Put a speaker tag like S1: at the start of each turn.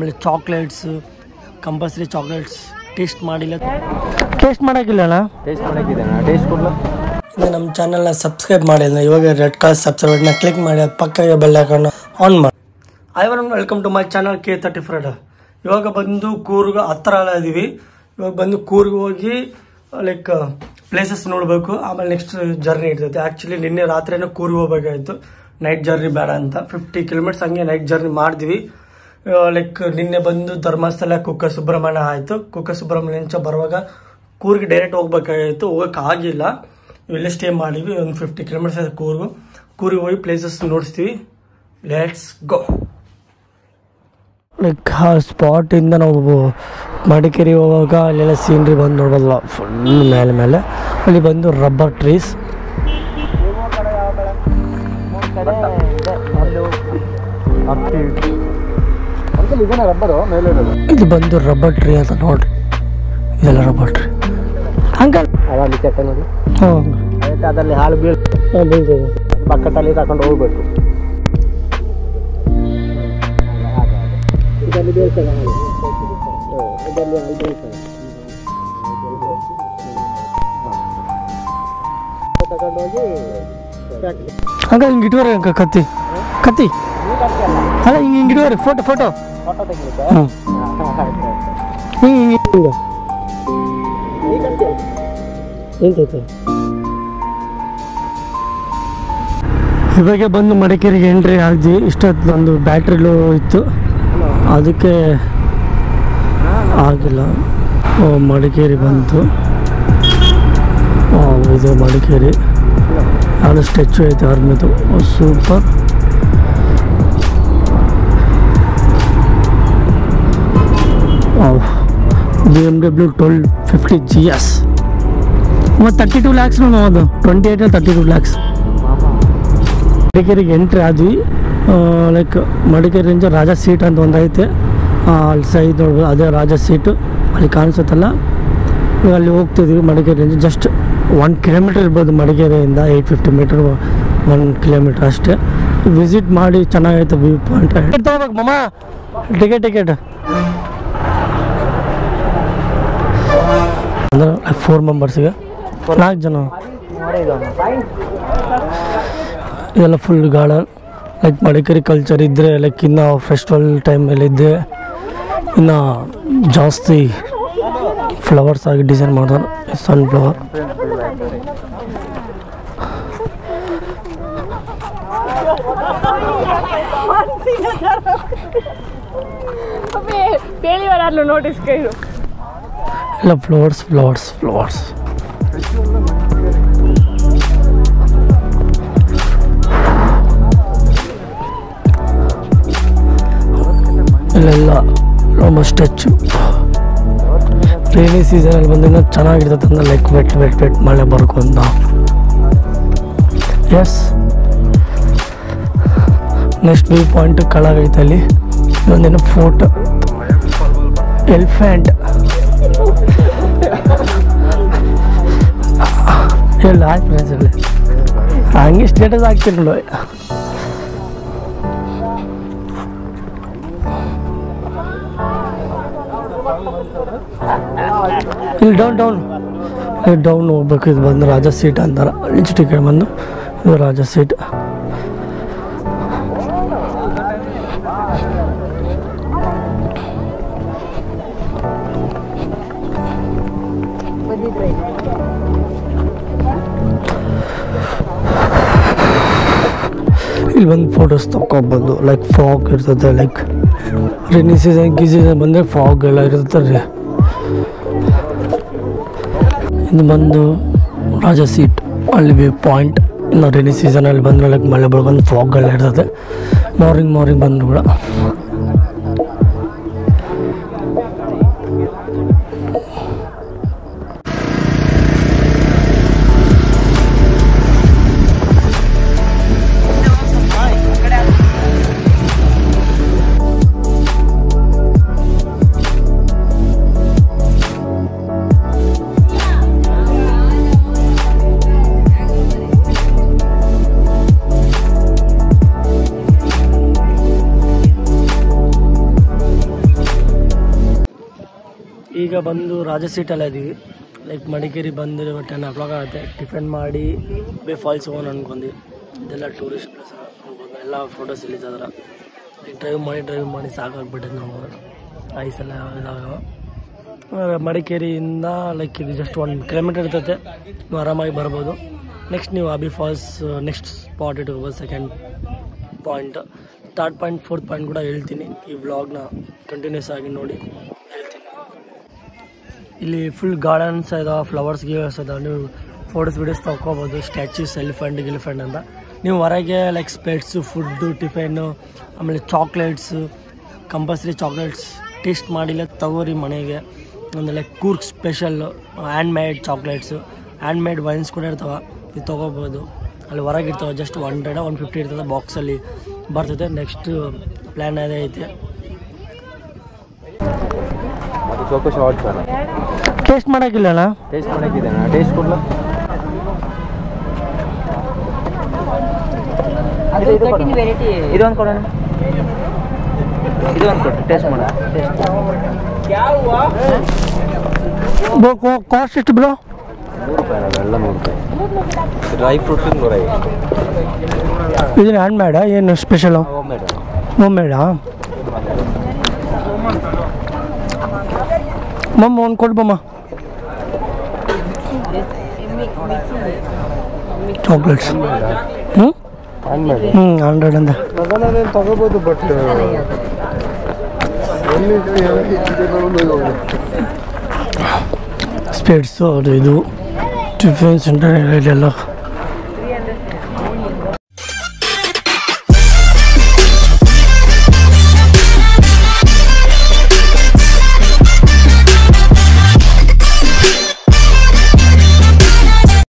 S1: ಆಮೇಲೆ chocolates compulsory chocolates taste ಮಾಡಿಲ್ಲ taste ಮಾಡೋಕ್ಕಿಲ್ಲಣ್ಣ
S2: ಟೇಸ್ಟ್ ಮಾಡಕ್ಕಿದೆ ಟೇಸ್ಟ್ ಕೊಡ್ಲ
S1: ಇನ್ನು ನಮ್ಮ ಚಾನಲ್ನ ಸಬ್ಸ್ಕ್ರೈಬ್ ಮಾಡಿಲ್ಲ ಇವಾಗ ರೆಡ್ ಕಲರ್ ಸಬ್ಸ್ಕ್ರೈಬ್ನ ಕ್ಲಿಕ್ ಮಾಡಿ ಅದು ಪಕ್ಕಗೆ ಬೆಲ್ ಹಾಕೊಂಡು ಆನ್ ಮಾಡಿ I one welcome to my channel K thirty fried ಇವಾಗ ಬಂದು ಕೂರ್ಗ ಹತ್ರ ಎಲ್ಲ ಇದೀವಿ ಇವಾಗ ಬಂದು ಕೂರ್ಗ್ ಹೋಗಿ ಲೈಕ್ ಪ್ಲೇಸಸ್ ನೋಡಬೇಕು ಆಮೇಲೆ ನೆಕ್ಸ್ಟ್ ಜರ್ನಿ ಇರ್ತೈತೆ ಆ್ಯಕ್ಚುಲಿ ನಿನ್ನೆ ರಾತ್ರಿನೇ ಕೂರ್ಗ್ ಹೋಗ್ಬೇಕಾಗಿತ್ತು ನೈಟ್ ಜರ್ನಿ ಬೇಡ ಅಂತ ಫಿಫ್ಟಿ ಕಿಲೋಮೀಟರ್ಸ್ ಹಂಗೆ ನೈಟ್ ಜರ್ನಿ ಮಾಡಿದ್ವಿ ಲೈಕ್ ನಿನ್ನೆ ಬಂದು ಧರ್ಮಸ್ಥಳ ಕುಕ್ಕ ಸುಬ್ರಹ್ಮಣ್ಯ ಆಯಿತು ಕುಕ್ಕ ಸುಬ್ರಹ್ಮಣ್ಯ ಬರುವಾಗ ಕೂರ್ಗೆ ಡೈರೆಕ್ಟ್ ಹೋಗ್ಬೇಕಾಗಿತ್ತು ಹೋಗಕ್ಕೆ ಆಗಿಲ್ಲ ಇಲ್ಲೇ ಸ್ಟೇ ಮಾಡಿವಿ ಒಂದು ಫಿಫ್ಟಿ ಕಿಲೋಮೀಟರ್ಸ್ ಇದೆ ಕೂರ್ಗು ಕೂರಿಗೆ ಹೋಗಿ ಪ್ಲೇಸಸ್ ನೋಡಿಸ್ತೀವಿ ಲೆಟ್ಸ್ ಗೋ ಲೈಕ್ ಆ ಸ್ಪಾಟಿಂದ ನಾವು ಮಡಿಕೇರಿ ಹೋಗುವಾಗ ಅಲ್ಲೆಲ್ಲ ಸೀನ್ರಿ ಬಂದು ನೋಡ್ಬೋದಲ್ಲ ಫುಲ್ ಮೇಲೆ ಮೇಲೆ ಅಲ್ಲಿ ಬಂದು ರಬ್ಬರ್ ಟ್ರೀಸ್
S2: ಅಂಕಲ್ ಇದನ್ನ ರಬ್ಬರು ಮೇಲೆ ಇರೋದು
S1: ಇದು ಬಂದು ರಬ್ಬರ್ ಟ್ರೀ ಅಂತ ನೋಡ್ರಿ ಇದೆಲ್ಲ ರಬ್ಬರ್ ಟ್ರೀ ಅಂಕಲ್
S2: ಅದಲ್ಲಿ ಚಟ್ಟ ನೋಡಿ
S1: ಹ್ಞೂ
S2: ಅದಕ್ಕೆ ಅದಲ್ಲಿ ಹಾಲು ಬೀಳ್
S1: ಬೀಳ್ತದೆ
S2: ಬಕೆಟಲ್ಲಿ ತಗೊಂಡು ಹೋಗ್ಬೇಕು ಇದರಲ್ಲಿ ಬೀಳ್ತದೆ ಹಾಲು ಹ್ಮ್, ಇದರಲ್ಲಿ ಹಾಲು ಬೀಳ್ತದೆ ತಗೊಂಡು ಹೋಗಿ ಫ್ಯಾಕ್ಟ್ರಿ
S1: ಅಂಕಲ್ ಹಿಂಗೆ ಇಟ್ಕೋರಿ ಅಂಕಲ್ ಕತ್ತಿ ಕತ್ತಿ ಅಲ್ಲ ಹಿಂಗೆ ಹಿಂಗೆ ಇಟ್ಕೋರಿ ಫೋಟೋ ಫೋಟೋ
S2: ಫೋಟೋ ತೆಗಿಲಿಕ್ಕೆ
S1: ಹ್ಞೂ ಹಿಂಗೆ ಹಿಂಗೆ ಹಿಂಗೆ ಎಂತೈತೆ ಇವಾಗ ಬಂದು ಮಡಿಕೇರಿಗೆ ಎಂಟ್ರಿ ಆದ್ವಿ ಇಷ್ಟೊತ್ತು ಒಂದು ಬ್ಯಾಟ್ರಿ ಲೋ ಇತ್ತು ಅದಕ್ಕೆ ಆಗಿಲ್ಲ ಓ ಮಡಿಕೇರಿ ಬಂತು ಓ, ಇದು ಮಡಿಕೇರಿ ಅದು ಸ್ಟ್ಯಾಚು ಐತೆ ಆರ್ಮಿದು super B M W twelve fifty G S ಮತ್ತು ತರ್ಟಿ ಟು ಲ್ಯಾಕ್ಸ್ ಅದು ಟ್ವೆಂಟಿ ಏಯ್ಟಲ್ಲಿ ತರ್ಟಿ ಟು ಲ್ಯಾಕ್ಸ್ ಮಡಿಕೇರಿಗೆ ಎಂಟ್ರಿ ಆದ್ವಿ ಲೈಕ್ ಮಡಿಕೇರಿಯಿಂದ ರಾಜ ಸೀಟ್ ಅಂತ ಒಂದು ಐತೆ ಆ, ಅಲ್ಲಿ ಸೈಡ್ ನೋಡ್ಬೋದು ಅದೇ ರಾಜ ಸೀಟು ಅಲ್ಲಿ ಕಾಣಿಸುತ್ತಲ್ಲ ಇವಾಗ ಅಲ್ಲಿ ಹೋಗ್ತಿದ್ವಿ ಮಡಿಕೇರಿಯಿಂದ ಜಸ್ಟ್ ಒನ್ ಕಿಲೋಮೀಟರ್ ಇರ್ಬೋದು ಮಡಿಕೇರಿಯಿಂದ eight fifty metre one kilometre ಅಷ್ಟೇ ವಿಸಿಟ್ ಮಾಡಿ ಚೆನ್ನಾಗೈತೆ ವ್ಯೂ ಪಾಯಿಂಟ್ ಟಿಕೆಟ್ ತೊಗೋಬೇಕು ಮಮ್ಮ ಟಿಕೆಟ್ ಟಿಕೆಟ್ ಅಂದ್ರೆ ಫೋರ್ ಮೆಂಬರ್ಸಿಗೆ ನಾಲ್ಕು ಜನ
S2: ನೋಡಿ ಇದನ್ನು
S1: ಇದೆಲ್ಲ full garden like Madikeri culture ಇದ್ದರೆ ಲೈಕ್ ಇನ್ನು ಫೆಸ್ಟಿವಲ್ ಟೈಮಲ್ಲಿ ಇದ್ದರೆ ಇನ್ನು ಜಾಸ್ತಿ ಫ್ಲವರ್ಸ್ ಆಗಿ ಡಿಸೈನ್ ಮಾಡ್ತಾರೆ ಸನ್ಫ್ಲವರ್
S3: पहली बार आप लोग नोटिस करो
S1: ಎಲ್ಲ ಫ್ಲವರ್ಸ್ ಫ್ಲವರ್ಸ್ ಫ್ಲವರ್ಸ್ ಇಲ್ಲೆಲ್ಲ ನಮ್ಮ ಸ್ಟ್ಯಾಚು ರೈನಿ ಸೀಸನಲ್ಲಿ ಬಂದಾಗ ಚೆನ್ನಾಗಿರ್ತದೆ ಅಂದ್ರೆ ಲೈಕ್ ವೆಟ್ ವೆಟ್ ವೆಟ್ ಮಳೆ ಬರ್ಕೊಂತ ಎಸ್ ನೆಕ್ಸ್ಟ್ ವ್ಯೂ ಪಾಯಿಂಟ್ ಕೆಳಗೈತೆ ಅಲ್ಲಿ ಇದೊಂದೇನೋ ಫೋಟೋ ಎಲಿಫೆಂಟ್ ಇಲ್ಲ ಆಯ್ತು ಫ್ರೆಂಡ್ಸ್ ಇಲ್ಲಿ ಹಂಗೆ ಸ್ಟೇಟಸ್ ಹಾಕ್ತೀನಿ ನೋಡಿ ಇಲ್ಲಿ ಡೌನ್ ಡೌನ್ ಇಲ್ಲಿ ಡೌನ್ ಹೋಗ್ಬೇಕು ಇದು ಬಂದು ರಾಜ ಸೀಟ್ ಅಂತಾರೆ ಇಂಚು ಟಿಕೆಟ್ ಬಂದು ಇದು ರಾಜ ಸೀಟ್ ಇಲ್ಲಿ ಬಂದು ಫೋಟೋಸ್ ತಗೊಬೋದು ಲೈಕ್ ಫಾಗ್ ಇರ್ತದೆ ಲೈಕ್ ರೈನಿ ಸೀಸನ್ ಗಿ ಸೀಸನ್ ಬಂದರೆ ಫಾಗ್ ಎಲ್ಲ ಇರ್ತದೆ ರೀ ಇದು ಬಂದು ರಾಜ ಸೀಟ್ ಅಲ್ಲಿ ವ್ಯೂ ಪಾಯಿಂಟ್ ಇನ್ನು ರೈನಿ ಸೀಸನಲ್ಲಿ ಬಂದರೆ ಲೈಕ್ ಮಳೆ ಬಂದು ಫಾಗ್ ಎಲ್ಲ ಇರ್ತದೆ ಮಾರ್ನಿಂಗ್ ಮಾರ್ನಿಂಗ್ ಬಂದು ಕೂಡ ಈಗ ಬಂದು ರಾಜ ಸೀಟಲ್ಲೇ ಇದ್ದೀವಿ ಲೈಕ್ ಮಡಿಕೇರಿ ಬಂದು ಟೆನ್ ಓ ಕ್ಲಾಕ್ ಆಗುತ್ತೆ ಟಿಫನ್ ಮಾಡಿ ಬೇ ಫಾಲ್ಸ್ ಹೋಗೋಣ ಅನ್ಕೊಂಡ್ವಿ ಇದೆಲ್ಲ ಟೂರಿಸ್ಟ್ ಪ್ಲೇಸ್ ಅನ್ಕೊಂಡು ಎಲ್ಲ ಫೋಟೋಸ್ ಇಲ್ಲಿದ್ದದ್ರ ಲೈಕ್ ಡ್ರೈವ್ ಮಾಡಿ ಡ್ರೈವ್ ಮಾಡಿ ಸಾಕಾಗ್ಬಿಟ್ಟಿದ್ದು ನಾವು ಐಸೆಲ್ಲ ಇದಾಗ ಮಡಿಕೇರಿಯಿಂದ ಲೈಕ್ ಇದು ಜಸ್ಟ್ ಒಂದು ಕಿಲೋಮೀಟರ್ ಇರ್ತೈತೆ ನೀವು ಆರಾಮಾಗಿ ಬರ್ಬೋದು ನೆಕ್ಸ್ಟ್ ನೀವು ಅಬಿ ಫಾಲ್ಸ್ ನೆಕ್ಸ್ಟ್ ಸ್ಪಾಟ್ ಇಟ್ಕೋಬೋದು second point third point fourth point ಕೂಡ ಹೇಳ್ತೀನಿ ಈ ವ್ಲಾಗ್ನ ಕಂಟಿನ್ಯೂಸ್ ಆಗಿ ನೋಡಿ ಹೇಳ್ತೀನಿ ಇಲ್ಲಿ ಫುಲ್ ಗಾರ್ಡನ್ಸ್ ಇದಾವೆ ಫ್ಲವರ್ಸ್ ಗಿವರ್ಸ್ ಇದಾವೆ ನೀವು ಫೋಟೋಸ್ ವೀಡಿಯೋಸ್ ತಗೋಬೋದು ಸ್ಟ್ಯಾಚ್ಯೂಸ್ ಎಲಿಫೆಂಟ್ ಗಿಲಿಫೆಂಟ್ ಅಂತ ನೀವು ಹೊರಗೆ ಲೈಕ್ ಸ್ಪೆಟ್ಸು ಫುಡ್ಡು ಟಿಫನ್ನು ಆಮೇಲೆ ಚಾಕ್ಲೇಟ್ಸು ಕಂಪಲ್ಸರಿ ಚಾಕ್ಲೇಟ್ಸ್ ಟೇಸ್ಟ್ ಮಾಡಿಲ್ಲ ತಗೋರಿ ಮನೆಗೆ ಒಂದು like Coorg special handmade chocolates handmade wines ಕೂಡ ಇರ್ತಾವೆ ಇದು ತೊಗೋಬೋದು ಅಲ್ಲಿ ಹೊರಗೆ ಇರ್ತಾವೆ just one hundred one fifty ಇರ್ತದೆ ಬಾಕ್ಸಲ್ಲಿ ಬರ್ತದೆ ನೆಕ್ಸ್ಟ್ ಪ್ಲ್ಯಾನ್ ಅದೇ ಐತೆ
S2: ಅದು ಚೋಕೋ ಶಾರ್ಟ್ ಬೇಡ
S1: ಟೇಸ್ಟ್ ಮಾಡೋಕ್ಕಿಲ್ಲಣ್ಣ
S2: ಟೇಸ್ಟ್ ಮಾಡಕ್ಕಿದೆ ಟೇಸ್ಟ್ ಕೊಡ್ಲ ಇದೊಂದು ಕೊಡೋಣ ಇದೊಂದು ಕೊಟ್ಟು ಟೇಸ್ಟ್ ಮಾಡ
S1: ಕಾಸ್ಟ್ ಎಷ್ಟು ಬ್ರೋ
S2: ನೂರು ರೂಪಾಯಿ ಅವೆಲ್ಲ ನೂರು ರೂಪಾಯಿ ಡ್ರೈ ಫ್ರೂಟ್ಸ್ ನೂರೈವತ್ತು
S1: ಇದನ್ನ ಹ್ಯಾಂಡ್ ಮೇಡ ಏನು ಸ್ಪೆಷಲು
S2: ಹೋಮ್ ಮೇಡ್
S1: ಹೋಮ್ ಮೇಡಾ ಮಮ್ಮ ಒಂದು ಕೊಡು ಬಮ್ಮ ಚಾಕ್ಲೇಟ್ಸ್ ಹ್ಞೂ
S2: ಹ್ಯಾಂಡ್ ಮೇಡ್
S1: ಹ್ಞೂ ಹಂಡ್ರೆಡ್ ಅಂತ
S2: ಅದನ್ನ ತಗೋಬೋದು ಬಟ್ ಎಲ್ಲಿ
S1: ಸ್ಪೇಡ್ಸು ಅದು ಇದು ಟಿಫಿನ್ ಸೆಂಟರ್ ಎಲ್ಲ